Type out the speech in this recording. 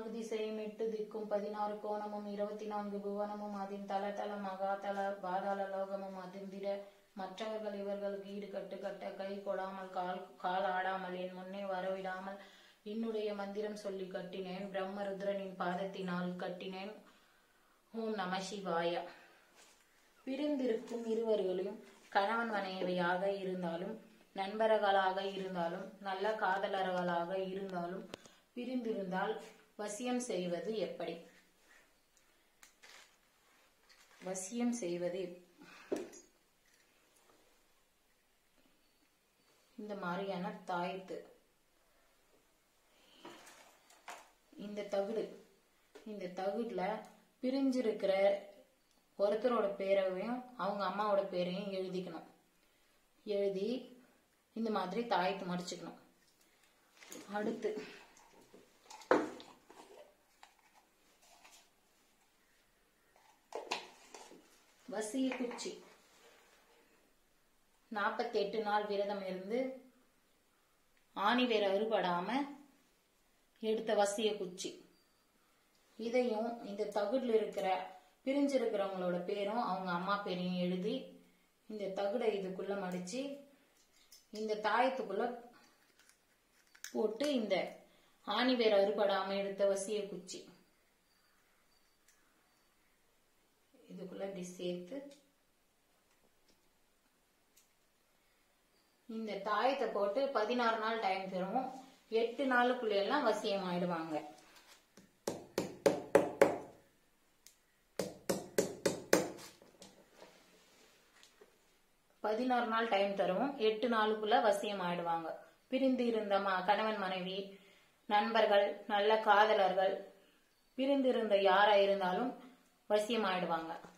நான்கு திசையும் எட்டு திக்கும் பதினாறு கோணமும் இருபத்தி நான்கு புவனமும் அதின் தல தல மகாதல பாதாள லோகமும் அதிர்ந்திட மற்றவர்கள் இவர்களுக்கு ஈடு கட்டு கட்ட கை கொடாமல் கால் கால் ஆடாமல் என் முன்னே வரவிடாமல் என்னுடைய மந்திரம் சொல்லி கட்டினேன் பிரம்மருத்ரனின் பாதத்தினால் கட்டினேன் ஓம் நம சிவாய பிரிந்திருக்கும் இருவர்களையும் கணவன் மனைவியாக இருந்தாலும் நண்பர்களாக இருந்தாலும் நல்ல காதலர்களாக இருந்தாலும் பிரிந்திருந்தால் வசியம் செய்வது எப்படி வசியம் செய்வது எப்- இந்த மாதிரியான தாயத்து இந்த தகுடு இந்த தகுடுல பிரிஞ்சிருக்கிற ஒருத்தரோட பேரையும் அவங்க அம்மாவோட பேரையும் எழுதிக்கணும் எழுதி இந்த மாதிரி தாயத்து மடிச்சுக்கணும் அடுத்து வசிய குச்சி நாற்பத்தி எட்டு நாள் விரதம் இருந்து ஆணி வேற அறுபடாம எடுத்த வசிய குச்சி இதையும் இந்த தகுடுல இருக்கிற பிரிஞ்சிருக்கிறவங்களோட பேரும் அவங்க அம்மா பேரையும் எழுதி இந்த தகுடை இதுக்குள்ள மடிச்சு இந்த தாயத்துக்குள்ள போட்டு இந்த ஆணி வேற அறுபடாம எடுத்த வசிய குச்சி இதுக்குள்ள இப்படி சேர்த்து இந்த தாயத்தை போட்டு பதினாறு நாள் டைம் தருவோம் எட்டு நாளுக்குள்ள எல்லாம் வசியம் ஆயிடுவாங்க பதினாறு நாள் டைம் தருவோம் எட்டு நாளுக்குள்ள வசியம் ஆயிடுவாங்க பிரிந்து இருந்த ம- கணவன் மனைவி நண்பர்கள் நல்ல காதலர்கள் பிரிந்திருந்த யாரா இருந்தாலும் வசியம் ஆயிடுவாங்க